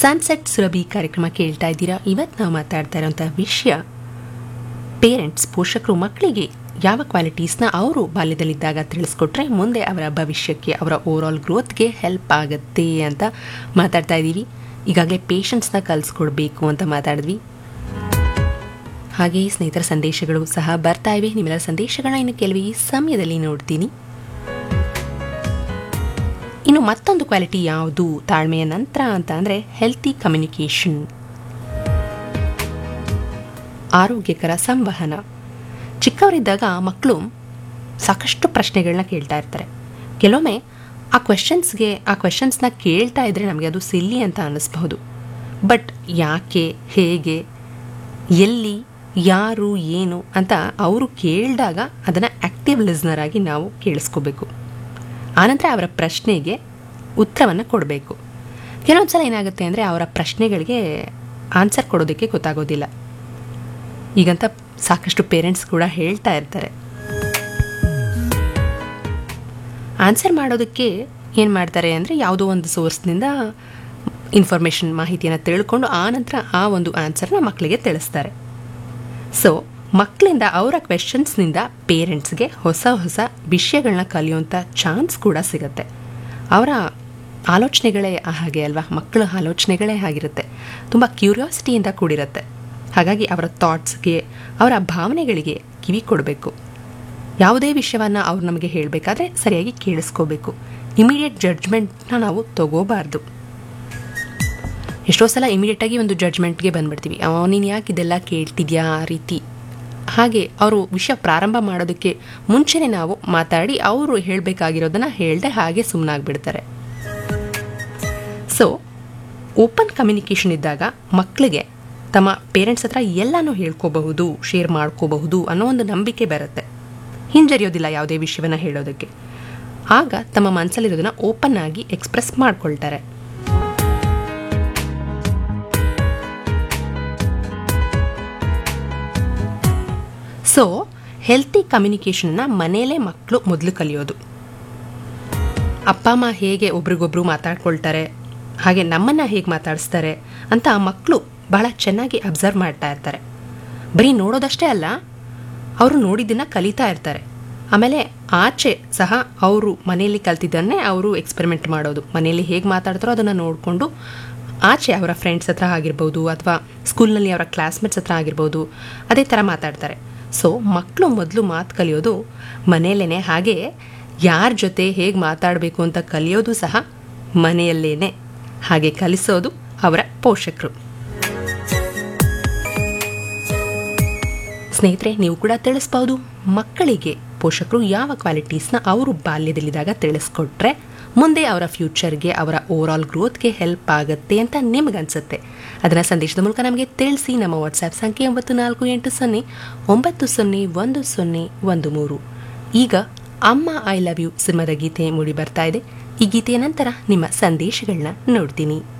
sunset Surabhi ಕಾರ್ಯಕ್ರಮ ಕೇಳ್ತಾ ಇದ್ದೀರಾ ಇವತ್ತು ನಾವು ಮಾತಾಡ್ತಾ ಇರೋಂಥ ವಿಷಯ ಪೇರೆಂಟ್ಸ್ ಪೋಷಕರು ಮಕ್ಕಳಿಗೆ ಯಾವ ಕ್ವಾಲಿಟೀಸ್ನ ಅವರು ಬಾಲ್ಯದಲ್ಲಿದ್ದಾಗ ತಿಳಿಸ್ಕೊಟ್ರೆ ಮುಂದೆ ಅವರ ಭವಿಷ್ಯಕ್ಕೆ ಅವರ ಓವರಾಲ್ ಗ್ರೋತ್ಗೆ ಹೆಲ್ಪ್ ಆಗುತ್ತೆ ಅಂತ ಮಾತಾಡ್ತಾ ಇದ್ದೀವಿ ಈಗಾಗಲೇ ಪೇಷನ್ಸ್ನ ಕಲಿಸ್ಕೊಡ್ಬೇಕು ಅಂತ ಮಾತಾಡಿದ್ವಿ ಹಾಗೆಯೇ ಸ್ನೇಹಿತರ ಸಂದೇಶಗಳು ಸಹ ಬರ್ತಾ ಇವೆ ನಿಮ್ಮೆಲ್ಲ ಸಂದೇಶಗಳನ್ನ ಇನ್ನು ಕೆಲವು ಈ ಸಮಯದಲ್ಲಿ ನೋಡ್ತೀನಿ ಇನ್ನು ಮತ್ತೊಂದು ಕ್ವಾಲಿಟಿ ಯಾವುದು ತಾಳ್ಮೆಯ ನಂತರ ಅಂತ ಅಂದರೆ ಹೆಲ್ತಿ ಕಮ್ಯುನಿಕೇಷನ್ ಆರೋಗ್ಯಕರ ಸಂವಹನ ಚಿಕ್ಕವರಿದ್ದಾಗ ಮಕ್ಕಳು ಸಾಕಷ್ಟು ಪ್ರಶ್ನೆಗಳನ್ನ ಕೇಳ್ತಾ ಇರ್ತಾರೆ ಕೆಲವೊಮ್ಮೆ ಆ ಕ್ವೆಶನ್ಸ್ಗೆ ಆ ಕ್ವೆಶನ್ಸ್ನ ಕೇಳ್ತಾ ಇದ್ರೆ ನಮಗೆ ಅದು ಸಿಲ್ಲಿ ಅಂತ ಅನ್ನಿಸ್ಬಹುದು ಬಟ್ ಯಾಕೆ ಹೇಗೆ ಎಲ್ಲಿ ಯಾರು ಏನು ಅಂತ ಅವರು ಕೇಳಿದಾಗ ಅದನ್ನು ಆ್ಯಕ್ಟಿವ್ ಲಿಸ್ನರ್ ಆಗಿ ನಾವು ಕೇಳಿಸ್ಕೋಬೇಕು ಆನಂತರ ಅವರ ಪ್ರಶ್ನೆಗೆ ಉತ್ತರವನ್ನು ಕೊಡಬೇಕು ಕೆಲವೊಂದು ಸಲ ಏನಾಗುತ್ತೆ ಅಂದರೆ ಅವರ ಪ್ರಶ್ನೆಗಳಿಗೆ ಆನ್ಸರ್ ಕೊಡೋದಕ್ಕೆ ಗೊತ್ತಾಗೋದಿಲ್ಲ ಈಗಂತ ಸಾಕಷ್ಟು ಪೇರೆಂಟ್ಸ್ ಕೂಡ ಹೇಳ್ತಾ ಇರ್ತಾರೆ ಆನ್ಸರ್ ಮಾಡೋದಕ್ಕೆ ಏನು ಮಾಡ್ತಾರೆ ಅಂದರೆ ಯಾವುದೋ ಒಂದು ಸೋರ್ಸ್ನಿಂದ ಇನ್ಫಾರ್ಮೇಷನ್ ಮಾಹಿತಿಯನ್ನು ತಿಳ್ಕೊಂಡು ಆ ನಂತರ ಆ ಒಂದು ಆನ್ಸರ್ನ ಮಕ್ಕಳಿಗೆ ತಿಳಿಸ್ತಾರೆ ಸೊ ಮಕ್ಕಳಿಂದ ಅವರ ಕ್ವೆಶನ್ಸ್ನಿಂದ ಪೇರೆಂಟ್ಸ್ಗೆ ಹೊಸ ಹೊಸ ವಿಷಯಗಳನ್ನ ಕಲಿಯುವಂಥ ಚಾನ್ಸ್ ಕೂಡ ಸಿಗುತ್ತೆ ಅವರ ಆಲೋಚನೆಗಳೇ ಹಾಗೆ ಅಲ್ವಾ ಮಕ್ಕಳ ಆಲೋಚನೆಗಳೇ ಆಗಿರುತ್ತೆ ತುಂಬ ಕ್ಯೂರಿಯಾಸಿಟಿಯಿಂದ ಕೂಡಿರುತ್ತೆ ಹಾಗಾಗಿ ಅವರ ಥಾಟ್ಸ್ಗೆ ಅವರ ಭಾವನೆಗಳಿಗೆ ಕಿವಿ ಕೊಡಬೇಕು ಯಾವುದೇ ವಿಷಯವನ್ನು ಅವ್ರು ನಮಗೆ ಹೇಳಬೇಕಾದ್ರೆ ಸರಿಯಾಗಿ ಕೇಳಿಸ್ಕೋಬೇಕು ಇಮಿಡಿಯೇಟ್ ಜಡ್ಜ್ಮೆಂಟ್ನ ನಾವು ತಗೋಬಾರ್ದು ಎಷ್ಟೋ ಸಲ ಇಮಿಡಿಯೇಟಾಗಿ ಒಂದು ಜಡ್ಜ್ಮೆಂಟ್ಗೆ ಬಂದ್ಬಿಡ್ತೀವಿ ನೀನು ಯಾಕೆ ಇದೆಲ್ಲ ಕೇಳ್ತಿದ್ಯಾ ಆ ರೀತಿ ಹಾಗೆ ಅವರು ವಿಷಯ ಪ್ರಾರಂಭ ಮಾಡೋದಕ್ಕೆ ಮುಂಚೆನೇ ನಾವು ಮಾತಾಡಿ ಅವರು ಹೇಳಬೇಕಾಗಿರೋದನ್ನು ಹೇಳ್ದೆ ಹಾಗೆ ಸುಮ್ಮನಾಗ್ಬಿಡ್ತಾರೆ ಸೊ ಓಪನ್ ಕಮ್ಯುನಿಕೇಷನ್ ಇದ್ದಾಗ ಮಕ್ಕಳಿಗೆ ತಮ್ಮ ಪೇರೆಂಟ್ಸ್ ಹತ್ರ ಎಲ್ಲನೂ ಹೇಳ್ಕೋಬಹುದು ಶೇರ್ ಮಾಡ್ಕೋಬಹುದು ಅನ್ನೋ ಒಂದು ನಂಬಿಕೆ ಬರುತ್ತೆ ಹಿಂಜರಿಯೋದಿಲ್ಲ ಯಾವುದೇ ವಿಷಯವನ್ನು ಹೇಳೋದಕ್ಕೆ ಆಗ ತಮ್ಮ ಮನಸ್ಸಲ್ಲಿರೋದನ್ನ ಓಪನ್ ಆಗಿ ಎಕ್ಸ್ಪ್ರೆಸ್ ಮಾಡ್ಕೊಳ್ತಾರೆ ಸೊ ಹೆಲ್ತಿ ಕಮ್ಯುನಿಕೇಷನ್ನ ಮನೆಯಲ್ಲೇ ಮಕ್ಕಳು ಮೊದಲು ಕಲಿಯೋದು ಅಪ್ಪ ಅಮ್ಮ ಹೇಗೆ ಒಬ್ರಿಗೊಬ್ರು ಮಾತಾಡ್ಕೊಳ್ತಾರೆ ಹಾಗೆ ನಮ್ಮನ್ನು ಹೇಗೆ ಮಾತಾಡಿಸ್ತಾರೆ ಅಂತ ಮಕ್ಕಳು ಬಹಳ ಚೆನ್ನಾಗಿ ಅಬ್ಸರ್ವ್ ಮಾಡ್ತಾ ಇರ್ತಾರೆ ಬರೀ ನೋಡೋದಷ್ಟೇ ಅಲ್ಲ ಅವರು ನೋಡಿದ್ದನ್ನು ಕಲಿತಾ ಇರ್ತಾರೆ ಆಮೇಲೆ ಆಚೆ ಸಹ ಅವರು ಮನೆಯಲ್ಲಿ ಕಲ್ತಿದ್ದನ್ನೇ ಅವರು ಎಕ್ಸ್ಪೆರಿಮೆಂಟ್ ಮಾಡೋದು ಮನೆಯಲ್ಲಿ ಹೇಗೆ ಮಾತಾಡ್ತಾರೋ ಅದನ್ನು ನೋಡಿಕೊಂಡು ಆಚೆ ಅವರ ಫ್ರೆಂಡ್ಸ್ ಹತ್ರ ಆಗಿರ್ಬೋದು ಅಥವಾ ಸ್ಕೂಲ್ನಲ್ಲಿ ಅವರ ಕ್ಲಾಸ್ಮೇಟ್ಸ್ ಹತ್ರ ಆಗಿರ್ಬೋದು ಅದೇ ಥರ ಮಾತಾಡ್ತಾರೆ ಸೊ ಮಕ್ಕಳು ಮೊದಲು ಮಾತು ಕಲಿಯೋದು ಮನೆಯಲ್ಲೇ ಹಾಗೆ ಯಾರ ಜೊತೆ ಹೇಗೆ ಮಾತಾಡಬೇಕು ಅಂತ ಕಲಿಯೋದು ಸಹ ಮನೆಯಲ್ಲೇನೆ ಹಾಗೆ ಕಲಿಸೋದು ಅವರ ಪೋಷಕರು ಸ್ನೇಹಿತರೆ ನೀವು ಕೂಡ ತಿಳಿಸ್ಬೋದು ಮಕ್ಕಳಿಗೆ ಪೋಷಕರು ಯಾವ ಕ್ವಾಲಿಟೀಸ್ನ ಅವರು ಬಾಲ್ಯದಲ್ಲಿದ್ದಾಗ ತಿಳಿಸ್ಕೊಟ್ರೆ ಮುಂದೆ ಅವರ ಫ್ಯೂಚರ್ಗೆ ಅವರ ಓವರಾಲ್ ಗ್ರೋತ್ಗೆ ಹೆಲ್ಪ್ ಆಗುತ್ತೆ ಅಂತ ನಿಮಗನ್ಸುತ್ತೆ ಅದನ್ನು ಸಂದೇಶದ ಮೂಲಕ ನಮಗೆ ತಿಳಿಸಿ ನಮ್ಮ ವಾಟ್ಸ್ಆ್ಯಪ್ ಸಂಖ್ಯೆ ಒಂಬತ್ತು ನಾಲ್ಕು ಎಂಟು ಸೊನ್ನೆ ಒಂಬತ್ತು ಸೊನ್ನೆ ಒಂದು ಸೊನ್ನೆ ಒಂದು ಮೂರು ಈಗ ಅಮ್ಮ ಐ ಲವ್ ಯು ಸಿನಿಮಾದ ಗೀತೆ ಮೂಡಿ ಬರ್ತಾ ಇದೆ ಈ ಗೀತೆಯ ನಂತರ ನಿಮ್ಮ ಸಂದೇಶಗಳನ್ನ ನೋಡ್ತೀನಿ